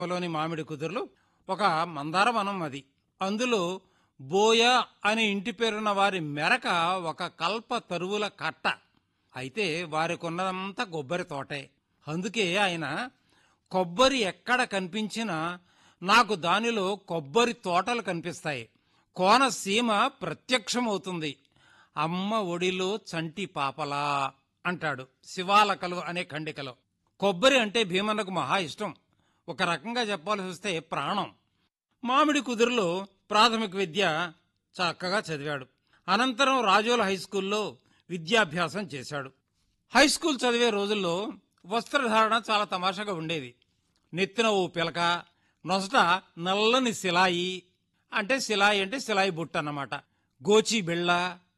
లోని మామిడి కుదురులు ఒక మందార వనం అది అందులో బోయ అనే ఇంటి పేరున్న వారి మెరక ఒక కల్ప తరువుల కట్ట అయితే వారికున్నదంతా కొబ్బరి తోటే అందుకే ఆయన కొబ్బరి ఎక్కడ కనిపించినా నాకు దానిలో కొబ్బరి తోటలు కనిపిస్తాయి కోనసీమ ప్రత్యక్షమవుతుంది అమ్మ ఒడిలో చంటి పాపలా అంటాడు శివాలకలు అనే ఖండికలో కొబ్బరి అంటే భీమన్నకు మహా ఇష్టం ఒక రకంగా చెప్పాల్సి వస్తే ప్రాణం మామిడి కుదురులో ప్రాథమిక విద్య చక్కగా చదివాడు అనంతరం రాజోల హై స్కూల్లో విద్యాభ్యాసం చేశాడు హై స్కూల్ చదివే రోజుల్లో వస్త్రధారణ చాలా తమాషాగా ఉండేది నెత్తిన ఓ పిలక నొసట నల్లని సిలాయి అంటే సిలాయి అంటే సిలాయి బుట్ట అన్నమాట గోచి బిళ్ళ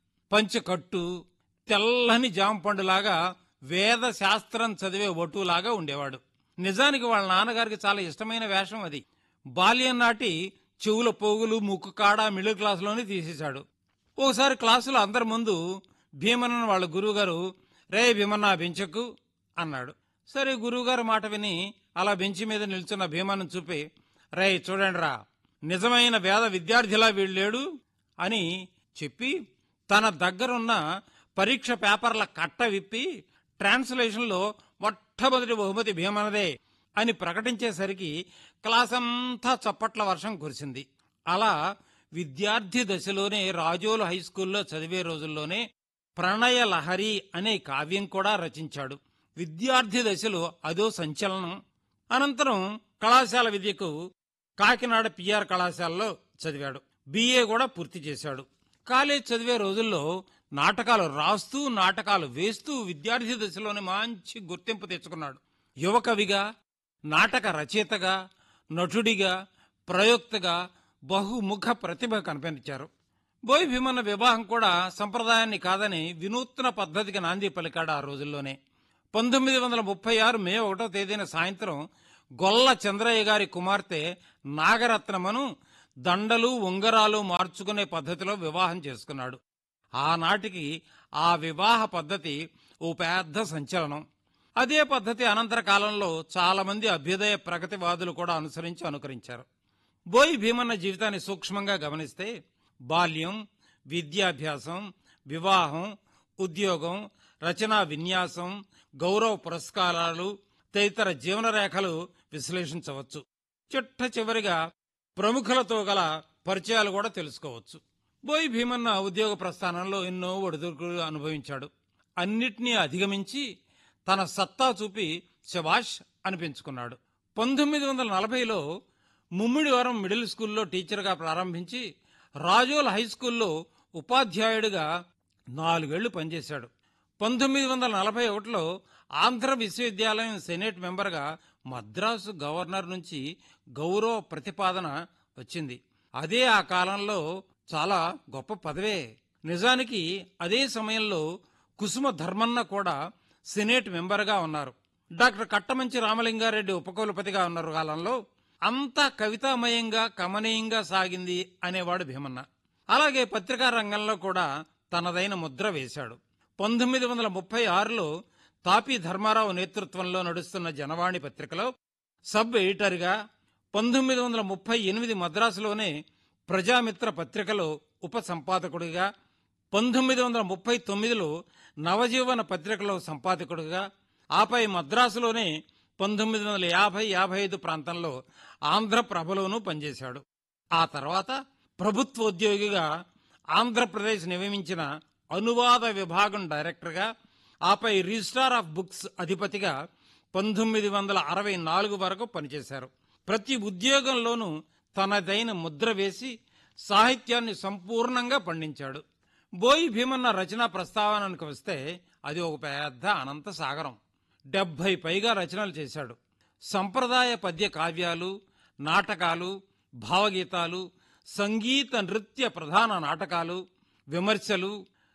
పంచకట్టు తెల్లని జాంపండులాగా వేద శాస్త్రం చదివే ఒటులాగా ఉండేవాడు నిజానికి వాళ్ళ నాన్నగారికి చాలా ఇష్టమైన వేషం అది బాల్యం నాటి చెవుల పోగులు ముక్కు కాడ మిడిల్ క్లాసులోనే తీసేశాడు ఓసారి క్లాసులో అందరి ముందు భీమన్న వాళ్ళ గురువుగారు రే భీమన్న బెంచకు అన్నాడు సరే గురువుగారు మాట విని అలా బెంచి మీద నిల్చున్న భీమన్నను చూపి రే చూడండిరా నిజమైన వేద విద్యార్థిలా వీళ్ళేడు అని చెప్పి తన దగ్గరున్న పరీక్ష పేపర్ల కట్ట విప్పి ట్రాన్స్లేషన్లో మొట్టమొదటి బహుమతి భీమనదే అని ప్రకటించేసరికి క్లాస్ అంతా చప్పట్ల వర్షం కురిసింది అలా విద్యార్థి దశలోనే రాజోలు హై స్కూల్లో చదివే రోజుల్లోనే ప్రణయ లహరి అనే కావ్యం కూడా రచించాడు విద్యార్థి దశలో అదో సంచలనం అనంతరం కళాశాల విద్యకు కాకినాడ పిఆర్ కళాశాలలో చదివాడు బిఏ కూడా పూర్తి చేశాడు కాలేజ్ చదివే రోజుల్లో నాటకాలు రాస్తూ నాటకాలు వేస్తూ విద్యార్థి దశలోనే మంచి గుర్తింపు తెచ్చుకున్నాడు యువ కవిగా నాటక రచయితగా నటుడిగా ప్రయోక్తగా బహుముఖ ప్రతిభ కనిపించారు బోయ్ భీమన్న వివాహం కూడా సంప్రదాయాన్ని కాదని వినూత్న పద్ధతికి నాంది పలికాడు ఆ రోజుల్లోనే పంతొమ్మిది వందల ముప్పై ఆరు మే ఒకటో తేదీన సాయంత్రం గొల్ల చంద్రయ్య గారి కుమార్తె నాగరత్నమను దండలు ఉంగరాలు మార్చుకునే పద్ధతిలో వివాహం చేసుకున్నాడు ఆనాటికి ఆ వివాహ పద్ధతి ఓ పెద్ద సంచలనం అదే పద్ధతి అనంతర కాలంలో చాలా మంది అభ్యుదయ ప్రగతివాదులు కూడా అనుసరించి అనుకరించారు బోయి భీమన్న జీవితాన్ని సూక్ష్మంగా గమనిస్తే బాల్యం విద్యాభ్యాసం వివాహం ఉద్యోగం రచనా విన్యాసం గౌరవ పురస్కారాలు తదితర జీవన రేఖలు విశ్లేషించవచ్చు చిట్ట చివరిగా ప్రముఖులతో గల పరిచయాలు కూడా తెలుసుకోవచ్చు బోయి భీమన్న ఉద్యోగ ప్రస్థానంలో ఎన్నో ఒడిదుడుకులు అనుభవించాడు అన్నిటినీ అధిగమించి తన సత్తా చూపి శబాష్ అనిపించుకున్నాడు పంతొమ్మిది వందల నలభైలో ముమ్మిడివరం మిడిల్ స్కూల్లో టీచర్గా ప్రారంభించి రాజోల్ హై స్కూల్లో ఉపాధ్యాయుడిగా నాలుగేళ్లు పనిచేశాడు పంతొమ్మిది వందల నలభై ఒకటిలో ఆంధ్ర విశ్వవిద్యాలయం సెనేట్ మెంబర్గా మద్రాసు గవర్నర్ నుంచి గౌరవ ప్రతిపాదన వచ్చింది అదే ఆ కాలంలో చాలా గొప్ప పదవే నిజానికి అదే సమయంలో కుసుమ ధర్మన్న కూడా సెనేట్ మెంబర్గా ఉన్నారు డాక్టర్ కట్టమంచి రామలింగారెడ్డి ఉపకులపతిగా ఉన్న కాలంలో అంతా కవితామయంగా కమనీయంగా సాగింది అనేవాడు భీమన్న అలాగే పత్రికా రంగంలో కూడా తనదైన ముద్ర వేశాడు పంతొమ్మిది వందల ముప్పై ఆరులో తాపీ ధర్మారావు నేతృత్వంలో నడుస్తున్న జనవాణి పత్రికలో సబ్ ఎడిటర్గా పంతొమ్మిది వందల ముప్పై ఎనిమిది మద్రాసులోనే ప్రజామిత్ర పత్రికలో ఉప సంపాదకుడిగా పంతొమ్మిది వందల ముప్పై తొమ్మిదిలో నవజీవన పత్రికలో సంపాదకుడిగా ఆపై మద్రాసులోనే పంతొమ్మిది వందల యాభై యాభై ఐదు ప్రాంతంలో ఆంధ్రప్రభలోనూ పనిచేశాడు ఆ తర్వాత ప్రభుత్వోద్యోగిగా ఆంధ్రప్రదేశ్ నియమించిన అనువాద విభాగం డైరెక్టర్గా ఆపై రిజిస్ట్రార్ ఆఫ్ బుక్స్ అధిపతిగా పంతొమ్మిది వందల అరవై నాలుగు వరకు పనిచేశారు ప్రతి ఉద్యోగంలోనూ తనదైన ముద్ర వేసి సాహిత్యాన్ని సంపూర్ణంగా పండించాడు బోయి భీమన్న రచనా ప్రస్తావనకు వస్తే అది ఒక పెద్ద అనంత సాగరం డెబ్భై పైగా రచనలు చేశాడు సంప్రదాయ పద్య కావ్యాలు నాటకాలు భావగీతాలు సంగీత నృత్య ప్రధాన నాటకాలు విమర్శలు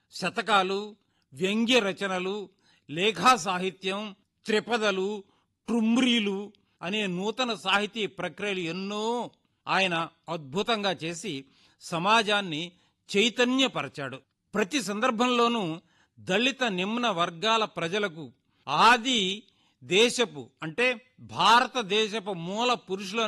శతకాలు వ్యంగ్య రచనలు లేఖా సాహిత్యం త్రిపదలు ట్రుమ్రీలు అనే నూతన సాహితీ ప్రక్రియలు ఎన్నో ఆయన అద్భుతంగా చేసి సమాజాన్ని చైతన్యపరచాడు ప్రతి సందర్భంలోనూ దళిత నిమ్న వర్గాల ప్రజలకు ఆది దేశపు అంటే భారతదేశపు మూల పురుషుల